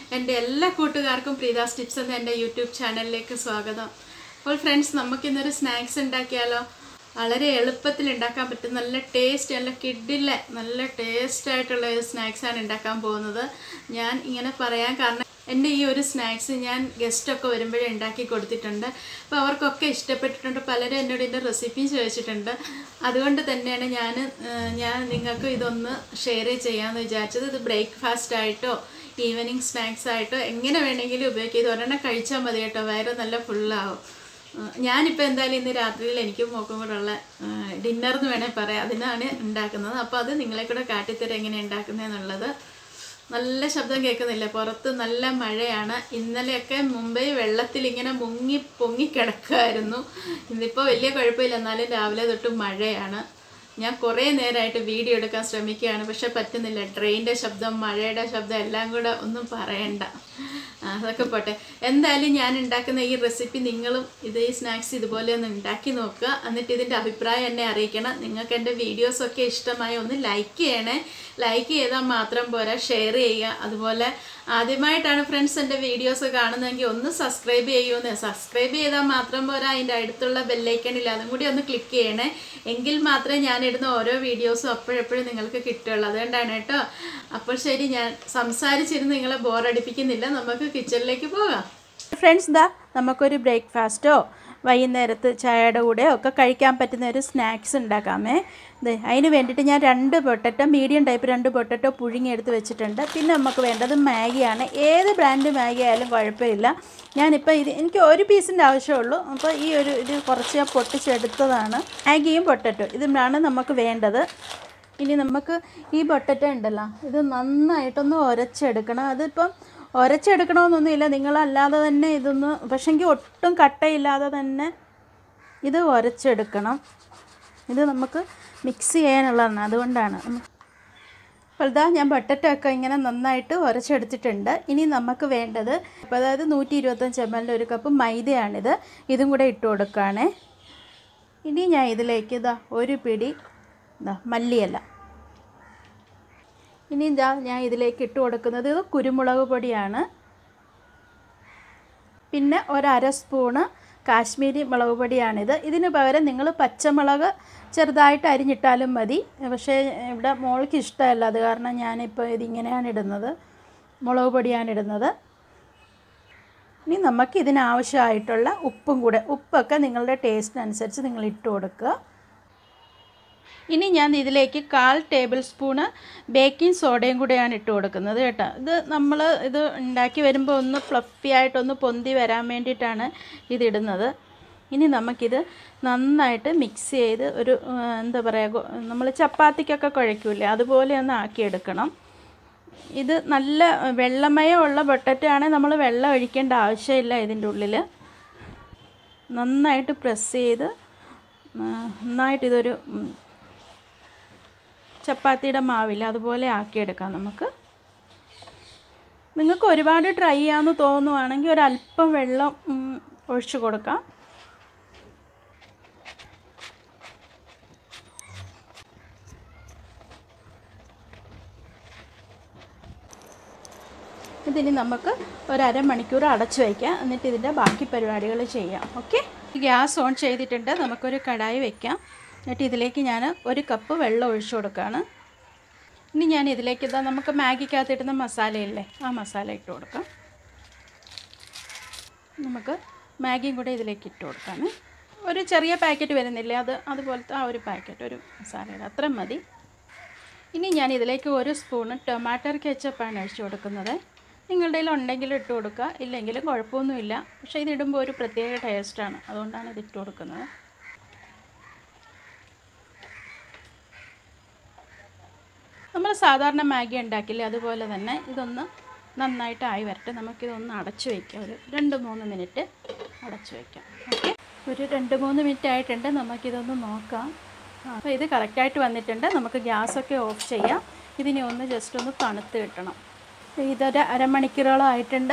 എൻ്റെ എല്ലാ കൂട്ടുകാർക്കും പ്രീതാസ് ടിപ്സ് എന്ന എൻ്റെ യൂട്യൂബ് ചാനലിലേക്ക് സ്വാഗതം അപ്പോൾ ഫ്രണ്ട്സ് നമുക്കിന്നൊരു സ്നാക്സ് ഉണ്ടാക്കിയാലോ വളരെ എളുപ്പത്തിൽ ഉണ്ടാക്കാൻ പറ്റും നല്ല ടേസ്റ്റ് നല്ല കിഡിലെ നല്ല ടേസ്റ്റ് ആയിട്ടുള്ള ഒരു സ്നാക്സാണ് ഉണ്ടാക്കാൻ പോകുന്നത് ഞാൻ ഇങ്ങനെ പറയാൻ കാരണം എൻ്റെ ഈ ഒരു സ്നാക്സ് ഞാൻ ഗസ്റ്റൊക്കെ വരുമ്പോഴേ ഉണ്ടാക്കി കൊടുത്തിട്ടുണ്ട് അപ്പോൾ അവർക്കൊക്കെ ഇഷ്ടപ്പെട്ടിട്ടുണ്ട് പലരും എന്നോട് ഇതിൻ്റെ റെസിപ്പിയും ചോദിച്ചിട്ടുണ്ട് അതുകൊണ്ട് തന്നെയാണ് ഞാൻ ഞാൻ നിങ്ങൾക്ക് ഇതൊന്ന് ഷെയർ ചെയ്യാമെന്ന് വിചാരിച്ചത് ഇത് ബ്രേക്ക്ഫാസ്റ്റ് ആയിട്ടോ ഈവനിങ് സ്നാക്സ് ആയിട്ടോ എങ്ങനെ വേണമെങ്കിലും ഉപയോഗിക്കാം ഇത് ഒരെണ്ണം കഴിച്ചാൽ മതി കേട്ടോ വയറ് നല്ല ഫുള്ളാവും ഞാനിപ്പോൾ എന്തായാലും ഇന്ന് രാത്രിയിൽ എനിക്കും മോക്കും കൂടെ ഉള്ള ഡിന്നർ എന്ന് വേണേൽ പറയാം അതിനാണ് ഉണ്ടാക്കുന്നത് അപ്പോൾ അത് നിങ്ങളെ കൂടെ കാട്ടിത്തരാം എങ്ങനെ ഉണ്ടാക്കുന്നതെന്നുള്ളത് നല്ല ശബ്ദം കേൾക്കുന്നില്ല പുറത്ത് നല്ല മഴയാണ് ഇന്നലെയൊക്കെ മുംബൈ വെള്ളത്തിൽ ഇങ്ങനെ മുങ്ങി പൊങ്ങി കിടക്കുമായിരുന്നു ഇന്നിപ്പോൾ വലിയ കുഴപ്പമില്ല എന്നാലും രാവിലെ തൊട്ട് മഴയാണ് ഞാൻ കുറേ നേരമായിട്ട് വീഡിയോ എടുക്കാൻ ശ്രമിക്കുകയാണ് പക്ഷെ പറ്റുന്നില്ല ട്രെയിനിൻ്റെ ശബ്ദം മഴയുടെ ശബ്ദം എല്ലാം കൂടെ ഒന്നും പറയണ്ട ആ, അതൊക്കെ പോട്ടെ എന്തായാലും ഞാൻ ഉണ്ടാക്കുന്ന ഈ റെസിപ്പി നിങ്ങളും ഇത് ഈ സ്നാക്സ് ഇതുപോലെ ഒന്ന് ഉണ്ടാക്കി നോക്കുക എന്നിട്ട് ഇതിൻ്റെ അഭിപ്രായം എന്നെ അറിയിക്കണം നിങ്ങൾക്ക് എൻ്റെ വീഡിയോസൊക്കെ ഇഷ്ടമായി ഒന്ന് ലൈക്ക് ചെയ്യണേ ലൈക്ക് ചെയ്താൽ മാത്രം പോരാ ഷെയർ ചെയ്യുക അതുപോലെ ആദ്യമായിട്ടാണ് ഫ്രണ്ട്സ് എൻ്റെ വീഡിയോസ് കാണുന്നതെങ്കിൽ ഒന്ന് സബ്സ്ക്രൈബ് ചെയ്യുമെന്ന് സബ്സ്ക്രൈബ് ചെയ്താൽ മാത്രം പോരാ അതിൻ്റെ അടുത്തുള്ള ബെല്ലൈക്കണില്ല അതും കൂടി ഒന്ന് ക്ലിക്ക് ചെയ്യണേ എങ്കിൽ മാത്രമേ ഞാൻ ഇടുന്ന ഓരോ വീഡിയോസും അപ്പോഴെപ്പോഴും നിങ്ങൾക്ക് കിട്ടുള്ളൂ അതുകൊണ്ടാണ് കേട്ടോ അപ്പോൾ ശരി ഞാൻ സംസാരിച്ചിരുന്ന് നിങ്ങളെ ബോറടിപ്പിക്കുന്നില്ല നമുക്ക് കിച്ചണിലേക്ക് പോകാം ഫ്രണ്ട്സ് ദാ നമുക്കൊരു ബ്രേക്ക്ഫാസ്റ്റോ വൈകുന്നേരത്ത് ചായയുടെ കൂടെ ഒക്കെ കഴിക്കാൻ പറ്റുന്ന ഒരു സ്നാക്സ് ഉണ്ടാക്കാമേ ഇത് അതിന് വേണ്ടിയിട്ട് ഞാൻ രണ്ട് പൊട്ടറ്റോ മീഡിയം ടൈപ്പ് രണ്ട് പൊട്ടറ്റോ പുഴുങ്ങിയെടുത്ത് വെച്ചിട്ടുണ്ട് പിന്നെ നമുക്ക് വേണ്ടത് മാഗിയാണ് ഏത് ബ്രാൻഡ് മാഗി ആയാലും കുഴപ്പമില്ല ഞാനിപ്പോൾ ഇത് എനിക്ക് ഒരു പീസിൻ്റെ ആവശ്യമുള്ളൂ അപ്പോൾ ഈ ഒരു ഇത് കുറച്ച് ഞാൻ പൊട്ടിച്ചെടുത്തതാണ് മാഗിയും പൊട്ടറ്റോ ഇതാണ് നമുക്ക് വേണ്ടത് ഇനി നമുക്ക് ഈ പൊട്ടറ്റോ ഉണ്ടല്ലോ ഇത് നന്നായിട്ടൊന്ന് ഉരച്ചെടുക്കണം അതിപ്പം ഉരച്ചെടുക്കണമെന്നൊന്നുമില്ല നിങ്ങളല്ലാതെ തന്നെ ഇതൊന്ന് പക്ഷെങ്കിൽ ഒട്ടും കട്ടയില്ലാതെ തന്നെ ഇത് ഉരച്ചെടുക്കണം ഇത് നമുക്ക് മിക്സ് ചെയ്യാനുള്ളതാണ് അതുകൊണ്ടാണ് അപ്പോൾ ഇതാ ഞാൻ പൊട്ടറ്റോ ഒക്കെ ഇങ്ങനെ നന്നായിട്ട് ഉരച്ചെടുത്തിട്ടുണ്ട് ഇനി നമുക്ക് വേണ്ടത് അപ്പോൾ അതായത് നൂറ്റി ഇരുപത്തഞ്ച് എം എല്ലിൻ്റെ ഒരു കപ്പ് മൈദയാണിത് ഇതും കൂടെ ഇട്ട് കൊടുക്കുകയാണേ ഇനി ഞാൻ ഇതിലേക്ക് ഇതാ ഒരു പിടി ഇതാ മല്ലിയല്ല ഇനി ഇതാ ഞാൻ ഇതിലേക്ക് ഇട്ട് കൊടുക്കുന്നത് ഇത് കുരുമുളക് പൊടിയാണ് പിന്നെ ഒരര സ്പൂണ് കാശ്മീരി മുളക് പൊടിയാണിത് ഇതിന് പകരം നിങ്ങൾ പച്ചമുളക് ചെറുതായിട്ട് അരിഞ്ഞിട്ടാലും മതി പക്ഷേ ഇവിടെ മോൾക്ക് ഇഷ്ടമല്ല അത് കാരണം ഞാനിപ്പോൾ ഇതിങ്ങനെയാണ് ഇടുന്നത് മുളക് പൊടിയാണ് ഇടുന്നത് ഇനി നമുക്ക് ഇതിനാവശ്യമായിട്ടുള്ള ഉപ്പും കൂടെ ഉപ്പൊക്കെ നിങ്ങളുടെ ടേസ്റ്റിനനുസരിച്ച് നിങ്ങൾ ഇട്ട് കൊടുക്കുക ഇനി ഞാൻ ഇതിലേക്ക് കാൽ ടേബിൾ സ്പൂണ് ബേക്കിംഗ് സോഡയും കൂടെയാണ് ഇട്ട് കൊടുക്കുന്നത് കേട്ടോ ഇത് നമ്മൾ ഇത് ഉണ്ടാക്കി വരുമ്പോൾ ഒന്ന് ഫ്ലഫി ആയിട്ടൊന്ന് പൊന്തി വരാൻ വേണ്ടിയിട്ടാണ് ഇതിടുന്നത് ഇനി നമുക്കിത് നന്നായിട്ട് മിക്സ് ചെയ്ത് ഒരു ആ, എന്താ പറയുക നമ്മൾ ചപ്പാത്തിക്കൊക്കെ കുഴയ്ക്കൂലേ അതുപോലെ ഒന്ന് ആക്കിയെടുക്കണം ഇത് നല്ല വെള്ളമയമുള്ള പൊട്ടറ്റോ ആണെങ്കിൽ നമ്മൾ വെള്ളം ഒഴിക്കേണ്ട ആവശ്യമില്ല ഇതിൻ്റെ ഉള്ളിൽ നന്നായിട്ട് പ്രസ് ചെയ്ത് ആ, നന്നായിട്ട് ഇതൊരു ഉം, ചപ്പാത്തിയുടെ മാവില്ല അതുപോലെ ആക്കിയെടുക്കാം നമുക്ക് നിങ്ങൾക്ക് ഒരുപാട് ട്രൈ ചെയ്യാമെന്ന് തോന്നുവാണെങ്കിൽ ഒരല്പം വെള്ളം ഉം, ഒഴിച്ച് കൊടുക്കാം ഇതിനി നമുക്ക് ഒരു അരമണിക്കൂർ അടച്ചു വയ്ക്കാം എന്നിട്ട് ഇതിൻ്റെ ബാക്കി പരിപാടികൾ ചെയ്യാം ഓക്കെ ഗ്യാസ് ഓൺ ചെയ്തിട്ടുണ്ട് നമുക്കൊരു കടായി വെക്കാം എന്നിട്ട് ഇതിലേക്ക് ഞാൻ ഒരു കപ്പ് വെള്ളം ഒഴിച്ചു കൊടുക്കുകയാണ് ഇനി ഞാൻ ഇതിലേക്ക് ഇതാ നമുക്ക് മാഗിക്കകത്ത് ഇടുന്ന മസാലയില്ലേ ആ മസാല ഇട്ട് കൊടുക്കാം നമുക്ക് മാഗിയും കൂടെ ഇതിലേക്ക് ഇട്ട് കൊടുക്കാം ഒരു ചെറിയ പാക്കറ്റ് വരുന്നില്ലേ അത് അതുപോലത്തെ ആ ഒരു പാക്കറ്റ് ഒരു മസാലയുടെ അത്രയും മതി ഇനി ഞാൻ ഇതിലേക്ക് ഒരു സ്പൂണ് ടൊമാറ്റോ കെച്ചപ്പാണ് ഒഴിച്ച് കൊടുക്കുന്നത് നിങ്ങളുടെ കയ്യിൽ ഉണ്ടെങ്കിൽ ഇട്ട് കൊടുക്കുക ഇല്ലെങ്കിലും കുഴപ്പമൊന്നുമില്ല പക്ഷേ ഇതിടുമ്പോൾ ഒരു പ്രത്യേക ടേസ്റ്റാണ് അതുകൊണ്ടാണ് ഇത് ഇട്ട് കൊടുക്കുന്നത് നമ്മൾ സാധാരണ മാഗി ഉണ്ടാക്കില്ലേ അതുപോലെ തന്നെ ഇതൊന്ന് നന്നായിട്ട് ആയി വരട്ടെ നമുക്കിതൊന്ന് അടച്ചു വയ്ക്കാം ഒരു രണ്ട് മൂന്ന് മിനിറ്റ് അടച്ചു വയ്ക്കാം ഓക്കെ ഒരു രണ്ട് മൂന്ന് മിനിറ്റ് ആയിട്ടുണ്ട് നമുക്കിതൊന്ന് നോക്കാം ആ, അപ്പോൾ ഇത് കറക്റ്റായിട്ട് വന്നിട്ടുണ്ട് നമുക്ക് ഗ്യാസൊക്കെ ഓഫ് ചെയ്യാം ഇതിനെ ഒന്ന് ജസ്റ്റ് ഒന്ന് തണുത്ത് കിട്ടണം ഇതൊരു അരമണിക്കൂറോളം ആയിട്ടുണ്ട്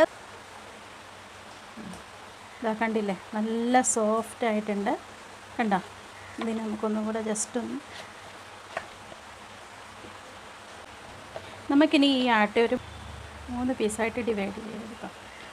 ഇതാ കണ്ടില്ലേ നല്ല സോഫ്റ്റ് ആയിട്ടുണ്ട് കണ്ടോ ഇതിന് നമുക്കൊന്നും കൂടെ ജസ്റ്റ് ഒന്ന് നമുക്കിനി ഈ ആട്ട ഒരു മൂന്ന് പീസായിട്ട് ഡിവൈഡ് ചെയ്തെടുക്കാം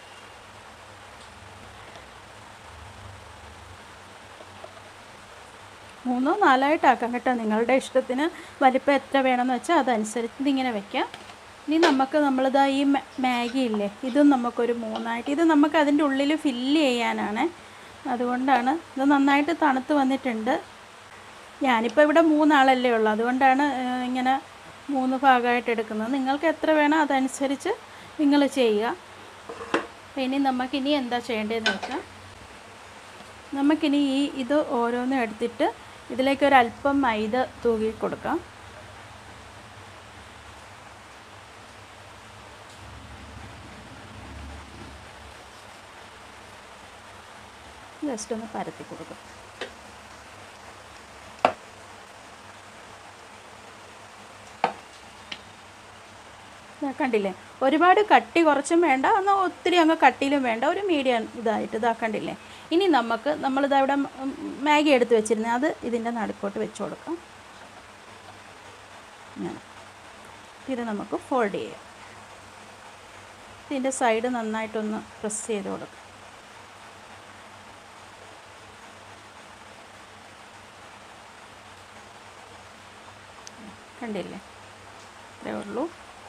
മൂന്നോ നാലായിട്ടാക്കാം കേട്ടോ നിങ്ങളുടെ ഇഷ്ടത്തിന് വലിപ്പം എത്ര വേണമെന്ന് വെച്ചാൽ അതനുസരിച്ച് ഇതിങ്ങനെ വെക്കാം ഇനി നമുക്ക് നമ്മളിതാ ഈ മ- മാഗി ഇല്ലേ ഇതും നമുക്കൊരു മൂന്നായിട്ട് ഇത് നമുക്ക് അതിൻ്റെ ഉള്ളിൽ ഫില്ല് ചെയ്യാനാണ് അതുകൊണ്ടാണ് ഇത് നന്നായിട്ട് തണുത്ത് വന്നിട്ടുണ്ട് ഞാനിപ്പോൾ ഇവിടെ മൂന്നാളല്ലേ ഉള്ളൂ അതുകൊണ്ടാണ് ഏഹ്, ഇങ്ങനെ മൂന്ന് ഭാഗമായിട്ട് എടുക്കുന്നത് നിങ്ങൾക്ക് എത്ര വേണം അതനുസരിച്ച് നിങ്ങൾ ചെയ്യുക അപ്പോൾ ഇനി നമുക്കിനി എന്താ ചെയ്യേണ്ടതെന്ന് വെച്ചാൽ നമുക്കിനി ഈ ഇത് ഓരോന്നും എടുത്തിട്ട് ഇതിലേക്ക് ഒരു അല്പം മൈദ തൂകി കൊടുക്കാം ജസ്റ്റ് ഒന്ന് പരത്തി കൊടുക്കും ദാ കണ്ടില്ലേ ഒരുപാട് കട്ടി കുറച്ചും വേണ്ട എന്നാൽ ഒത്തിരി അങ്ങ് കട്ടിയിലും വേണ്ട ഒരു മീഡിയം ഇതായിട്ട് ഇതാ കണ്ടില്ലേ ഇനി നമുക്ക് നമ്മളിതാ ഇവിടെ ഉം, മാഗി എടുത്ത് വെച്ചിരുന്നത് അത് ഇതിൻ്റെ നടുക്കോട്ട് വെച്ച് കൊടുക്കാം ഇങ്ങനെ ഇത് നമുക്ക് ഫോൾഡ് ചെയ്യാം ഇതിൻ്റെ സൈഡ് നന്നായിട്ടൊന്ന് പ്രസ് ചെയ്ത് കൊടുക്കാം കണ്ടില്ലേ ഇത്രേ ഉള്ളൂ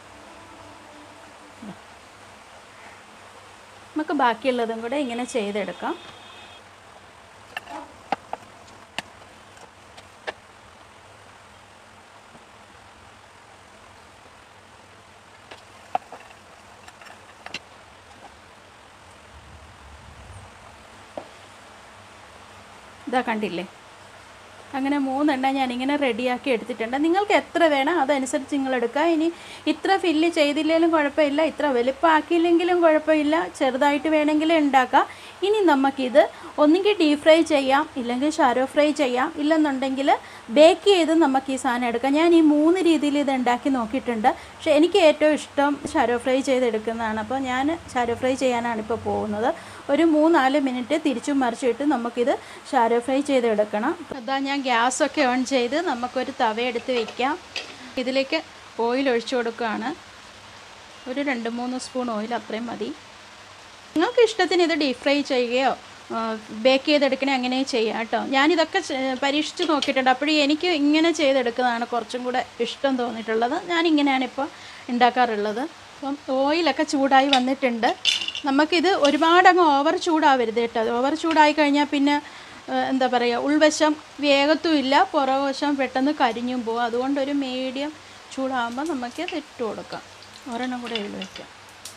ഇതാ. നമുക്ക് ബാക്കിയുള്ളതും കൂടെ ഇങ്ങനെ ചെയ്തെടുക്കാം ഇതാ കണ്ടില്ലേ അങ്ങനെ മൂന്നെണ്ണം ഞാനിങ്ങനെ റെഡിയാക്കി എടുത്തിട്ടുണ്ട് നിങ്ങൾക്ക് എത്ര വേണം അതനുസരിച്ച് നിങ്ങൾ എടുക്കുക ഇനി ഇത്ര ഫില്ല് ചെയ്തില്ലെങ്കിലും കുഴപ്പമില്ല ഇത്ര വലുപ്പമാക്കിയില്ലെങ്കിലും കുഴപ്പമില്ല ചെറുതായിട്ട് വേണമെങ്കിൽ ഉണ്ടാക്കാം ഇനി നമുക്കിത് ഒന്നുകിൽ ഡീപ് ഫ്രൈ ചെയ്യാം ഇല്ലെങ്കിൽ ഷാരോ ഫ്രൈ ചെയ്യാം ഇല്ലെന്നുണ്ടെങ്കിൽ ബേക്ക് ചെയ്ത് നമുക്ക് ഈ സാധനം എടുക്കാം ഞാൻ ഈ മൂന്ന് രീതിയിൽ ഇത് ഉണ്ടാക്കി നോക്കിയിട്ടുണ്ട് പക്ഷേ എനിക്ക് ഏറ്റവും ഇഷ്ടം ഷാരോ ഫ്രൈ ചെയ്തെടുക്കുന്നതാണ് അപ്പോൾ ഞാൻ ഷാരോ ഫ്രൈ ചെയ്യാനാണ് ഇപ്പോൾ പോകുന്നത് ഒരു മൂന്നാല് മിനിറ്റ് തിരിച്ചും മറിച്ചിട്ട് നമുക്കിത് ഷാരോ ഫ്രൈ ചെയ്തെടുക്കണം അതാ ഞാൻ ഗ്യാസൊക്കെ ഓൺ ചെയ്ത് നമുക്കൊരു തവ എടുത്ത് വയ്ക്കാം ഇതിലേക്ക് ഓയിൽ ഒഴിച്ചു കൊടുക്കുകയാണ് ഒരു രണ്ട് മൂന്ന് സ്പൂൺ ഓയിൽ അത്രയും മതി നിങ്ങൾക്ക് ഇഷ്ടത്തിന് ഇത് ഡീപ് ഫ്രൈ ചെയ്യുകയോ ബേക്ക് ചെയ്തെടുക്കണേ അങ്ങനെ ചെയ്യാം കേട്ടോ ഞാനിതൊക്കെ ചെ- പരീക്ഷിച്ച് നോക്കിയിട്ടുണ്ട് അപ്പോഴും എനിക്ക് ഇങ്ങനെ ചെയ്തെടുക്കുന്നതാണ് കുറച്ചും കൂടെ ഇഷ്ടം തോന്നിയിട്ടുള്ളത് ഞാൻ ഇങ്ങനെയാണ് ഇപ്പോൾ ഉണ്ടാക്കാറുള്ളത് അപ്പം ഓയിലൊക്കെ ചൂടായി വന്നിട്ടുണ്ട് നമുക്കിത് ഒരുപാട് അങ്ങ് ഓവർ ചൂടാവരുത് കേട്ടോ അത് ഓവർ ചൂടായി കഴിഞ്ഞാൽ പിന്നെ ഏഹ്, എന്താ പറയുക ഉൾവശം വേഗത്തുമില്ല പുറവശം പെട്ടെന്ന് കരിഞ്ഞും പോകും അതുകൊണ്ട് ഒരു മീഡിയം ചൂടാകുമ്പോൾ നമുക്ക് ഇത് ഇട്ട് കൊടുക്കാം ഒരെണ്ണം കൂടെ ഇതിൽ വയ്ക്കാം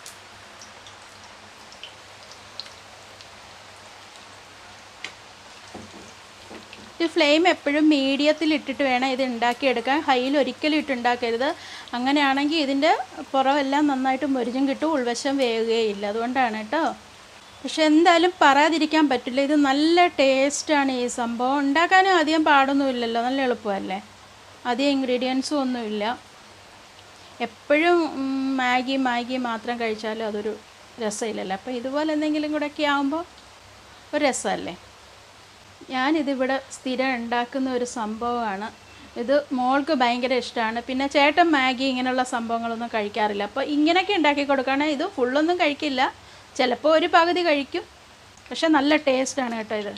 ഈ ഫ്ലെയിം എപ്പോഴും മീഡിയത്തിൽ ഇട്ടിട്ട് വേണം ഇത് ഉണ്ടാക്കിയെടുക്കാൻ ഹൈയിൽ ഒരിക്കലും ഇട്ട് ഉണ്ടാക്കരുത് അങ്ങനെയാണെങ്കിൽ ഇതിൻ്റെ പുറമെല്ലാം നന്നായിട്ട് മുരിഞ്ഞും കിട്ടും ഉൾവശം വേകുകയില്ല അതുകൊണ്ടാണ് കേട്ടോ പക്ഷെ എന്തായാലും പറയാതിരിക്കാൻ പറ്റില്ല ഇത് നല്ല ടേസ്റ്റാണ് ഈ സംഭവം ഉണ്ടാക്കാനും അധികം പാടൊന്നുമില്ലല്ലോ നല്ല എളുപ്പമല്ലേ അധികം ഇൻഗ്രീഡിയൻസും ഒന്നുമില്ല എപ്പോഴും ഉം, മാഗി മാഗി മാത്രം കഴിച്ചാലും അതൊരു രസമില്ലല്ലോ അപ്പോൾ ഇതുപോലെ എന്തെങ്കിലും കൂടെയൊക്കെ ആകുമ്പോൾ ഒരു രസമല്ലേ ഞാനിതിവിടെ സ്ഥിരം ഉണ്ടാക്കുന്ന ഒരു സംഭവമാണ് ഇത് മോൾക്ക് ഭയങ്കര ഇഷ്ടമാണ് പിന്നെ ചേട്ടൻ മാഗി ഇങ്ങനെയുള്ള സംഭവങ്ങളൊന്നും കഴിക്കാറില്ല അപ്പോൾ ഇങ്ങനെയൊക്കെ ഉണ്ടാക്കി കൊടുക്കുകയാണെങ്കിൽ ഇത് ഫുള്ളൊന്നും കഴിക്കില്ല ചിലപ്പോൾ ഒരു പകുതി കഴിക്കും പക്ഷെ നല്ല ടേസ്റ്റാണ് കേട്ടോ ഇത്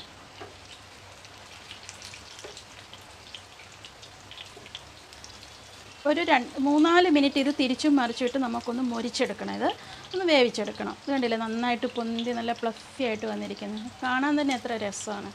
ഒരു രണ്ട് മൂന്നാല് മിനിറ്റ് ഇത് തിരിച്ചും മറിച്ചിട്ട് നമുക്കൊന്ന് മുരിച്ചെടുക്കണം ഇത് ഒന്ന് വേവിച്ചെടുക്കണം ഇത് കണ്ടില്ലേ നന്നായിട്ട് പൊന്തി നല്ല പ്ലഫി ആയിട്ട് വന്നിരിക്കുന്നത് കാണാൻ തന്നെ എത്ര രസമാണ്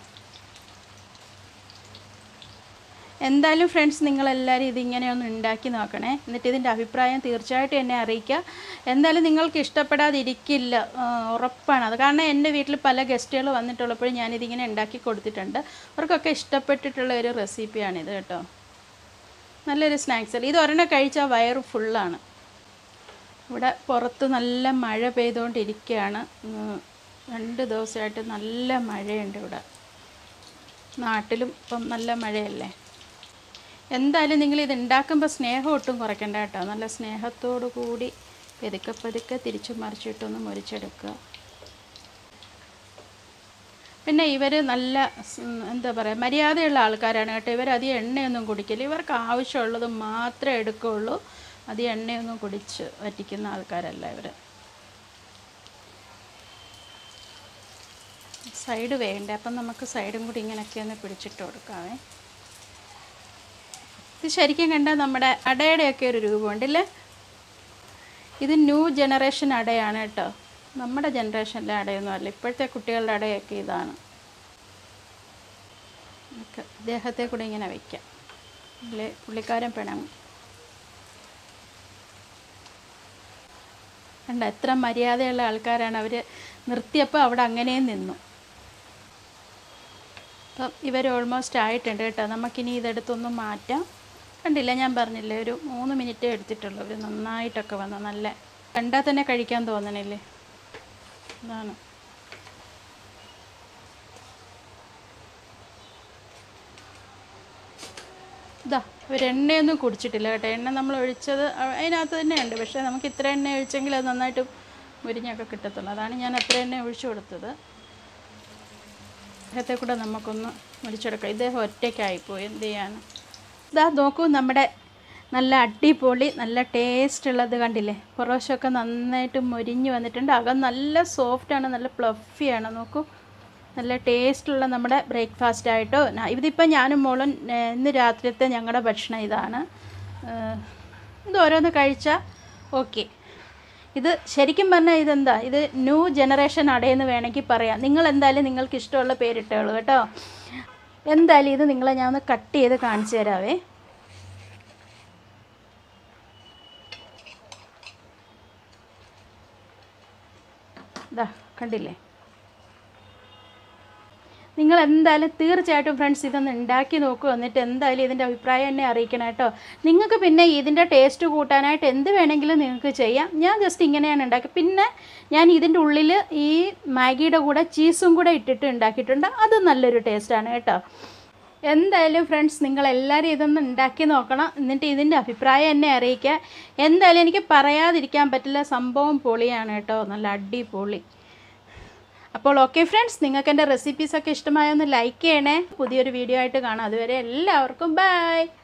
എന്തായാലും ഫ്രണ്ട്സ് നിങ്ങളെല്ലാവരും ഇതിങ്ങനെ ഒന്ന് ഉണ്ടാക്കി നോക്കണേ എന്നിട്ട് ഇതിൻ്റെ അഭിപ്രായം തീർച്ചയായിട്ടും എന്നെ അറിയിക്കുക എന്തായാലും നിങ്ങൾക്ക് ഇഷ്ടപ്പെടാതിരിക്കില്ല ആ, ഉറപ്പാണ് അത് കാരണം എൻ്റെ വീട്ടിൽ പല ഗസ്റ്റുകൾ വന്നിട്ടുള്ളപ്പോഴും ഞാനിതിങ്ങനെ ഉണ്ടാക്കി കൊടുത്തിട്ടുണ്ട് അവർക്കൊക്കെ ഇഷ്ടപ്പെട്ടിട്ടുള്ള ഒരു റെസിപ്പിയാണിത് കേട്ടോ നല്ലൊരു സ്നാക്സ് അല്ലേ ഇത് ഒരെണ്ണം കഴിച്ചാൽ വയറ് ഫുള്ളാണ് ഇവിടെ പുറത്ത് നല്ല മഴ പെയ്തുകൊണ്ടിരിക്കുകയാണ് ഉം, രണ്ട് ദിവസമായിട്ട് നല്ല മഴയുണ്ട് ഇവിടെ നാട്ടിലും ഇപ്പം നല്ല മഴയല്ലേ എന്തായാലും നിങ്ങൾ ഇത് ഉണ്ടാക്കുമ്പോൾ സ്നേഹം ഒട്ടും കുറയ്ക്കണ്ട കേട്ടോ നല്ല സ്നേഹത്തോടു കൂടി പതുക്കെ പതുക്കെ തിരിച്ചു മറിച്ചിട്ടൊന്ന് മുറിച്ചെടുക്കുക പിന്നെ ഇവർ നല്ല സ്- എന്താ പറയുക മര്യാദയുള്ള ആൾക്കാരാണ് കേട്ടോ ഇവർ അധികം എണ്ണയൊന്നും കുടിക്കില്ല ഇവർക്ക് ആവശ്യമുള്ളത് മാത്രമേ എടുക്കുകയുള്ളൂ അത് എണ്ണയൊന്നും കുടിച്ച് വറ്റിക്കുന്ന ആൾക്കാരല്ല ഇവർ സൈഡ് വേണ്ട അപ്പം നമുക്ക് സൈഡും കൂടി ഇങ്ങനെയൊക്കെ ഒന്ന് പിടിച്ചിട്ട് കൊടുക്കാവേ ഇത് ശരിക്കും കണ്ടാൽ നമ്മുടെ അടയുടെയൊക്കെ ഒരു രൂപമുണ്ടല്ലേ ഇത് ന്യൂ ജനറേഷൻ അടയാണ് കേട്ടോ നമ്മുടെ ജനറേഷനിലെ അടയൊന്നും അല്ല ഇപ്പോഴത്തെ കുട്ടികളുടെ അടയൊക്കെ ഇതാണ് നമുക്ക് ദേഹത്തെ കൂടെ ഇങ്ങനെ വയ്ക്കാം അല്ലേ പുള്ളിക്കാരൻ പിണങ്ങും കണ്ട എത്ര മര്യാദയുള്ള ആൾക്കാരാണ് അവർ നിർത്തിയപ്പോൾ അവിടെ അങ്ങനെ നിന്നു അപ്പം ഇവർ ഓൾമോസ്റ്റ് ആയിട്ടുണ്ട് കേട്ടോ നമുക്കിനി ഇതെടുത്തൊന്ന് മാറ്റാം കണ്ടില്ല ഞാൻ പറഞ്ഞില്ലേ ഒരു മൂന്ന് മിനിറ്റേ എടുത്തിട്ടുള്ളൂ ഒരു നന്നായിട്ടൊക്കെ വന്നു നല്ല കണ്ടാൽ തന്നെ കഴിക്കാൻ തോന്നണില്ലേ അതാണ് ഇതാ ഒരു എണ്ണയൊന്നും കുടിച്ചിട്ടില്ല കേട്ടോ എണ്ണ നമ്മൾ ഒഴിച്ചത് അ- അതിനകത്ത് തന്നെ ഉണ്ട് പക്ഷേ നമുക്ക് ഇത്ര എണ്ണ ഒഴിച്ചെങ്കിൽ അത് നന്നായിട്ട് മുരിഞ്ഞൊക്കെ കിട്ടത്തുള്ളൂ അതാണ് ഞാൻ അത്ര എണ്ണ ഒഴിച്ചു കൊടുത്തത് ഇദ്ദേഹത്തെ കൂടെ നമുക്കൊന്ന് മുരിച്ചെടുക്കാം ഇദ്ദേഹം ഒറ്റയ്ക്കായിപ്പോയി എന്ത് ചെയ്യാൻ ഇതാ നോക്കൂ നമ്മുടെ നല്ല അടിപൊളി നല്ല ടേസ്റ്റ് ഉള്ളത് കണ്ടില്ലേ പുറവശമൊക്കെ നന്നായിട്ട് മൊരിഞ്ഞ് വന്നിട്ടുണ്ട് അകം നല്ല സോഫ്റ്റാണ് നല്ല ഫ്ലഫിയാണ് നോക്കൂ നല്ല ടേസ്റ്റുള്ള നമ്മുടെ ബ്രേക്ക്ഫാസ്റ്റ് ആയിട്ടോ ന- ഇതിപ്പോൾ ഞാനും മോളും ഏഹ്, ഇന്ന് രാത്രിയത്തെ ഞങ്ങളുടെ ഭക്ഷണം ഇതാണ് ഏഹ്, ഇത് ഓരോന്ന് കഴിച്ചാൽ ഓക്കെ ഇത് ശരിക്കും പറഞ്ഞാൽ ഇതെന്താ ഇത് ന്യൂ ജനറേഷൻ അടയെന്ന് വേണമെങ്കിൽ പറയാം നിങ്ങൾ എന്തായാലും നിങ്ങൾക്ക് ഇഷ്ടമുള്ള പേരിട്ടോളൂ കേട്ടോ എന്തായാലും ഇത് നിങ്ങളെ ഞാൻ ഒന്ന് കട്ട് ചെയ്ത് കാണിച്ചു തരാവേ ഇതാ കണ്ടില്ലേ നിങ്ങൾ എന്തായാലും തീർച്ചയായിട്ടും ഫ്രണ്ട്സ് ഇതൊന്ന് ഉണ്ടാക്കി നോക്കൂ എന്നിട്ട് എന്തായാലും ഇതിൻ്റെ അഭിപ്രായം എന്നെ അറിയിക്കണം കേട്ടോ നിങ്ങൾക്ക് പിന്നെ ഇതിൻ്റെ ടേസ്റ്റ് കൂട്ടാനായിട്ട് എന്ത് വേണമെങ്കിലും നിങ്ങൾക്ക് ചെയ്യാം ഞാൻ ജസ്റ്റ് ഇങ്ങനെയാണ് ഉണ്ടാക്കി പിന്നെ ഞാൻ ഇതിൻ്റെ ഉള്ളിൽ ഈ മാഗിയുടെ കൂടെ ചീസും കൂടെ ഇട്ടിട്ട് ഉണ്ടാക്കിയിട്ടുണ്ട് അത് നല്ലൊരു ടേസ്റ്റാണ് കേട്ടോ എന്തായാലും ഫ്രണ്ട്സ് നിങ്ങൾ എല്ലാവരും ഇതൊന്ന് ഉണ്ടാക്കി നോക്കണം എന്നിട്ട് ഇതിൻ്റെ അഭിപ്രായം എന്നെ അറിയിക്കുക എന്തായാലും എനിക്ക് പറയാതിരിക്കാൻ പറ്റില്ല സംഭവം പൊളിയാണ് കേട്ടോ നല്ല അടിപൊളി അപ്പോൾ ഓക്കെ ഫ്രണ്ട്സ് നിങ്ങൾക്ക് എൻ്റെ റെസിപ്പീസൊക്കെ ഇഷ്ടമായൊന്ന് ലൈക്ക് ചെയ്യണേ പുതിയൊരു വീഡിയോ ആയിട്ട് കാണാം അതുവരെ എല്ലാവർക്കും ബൈ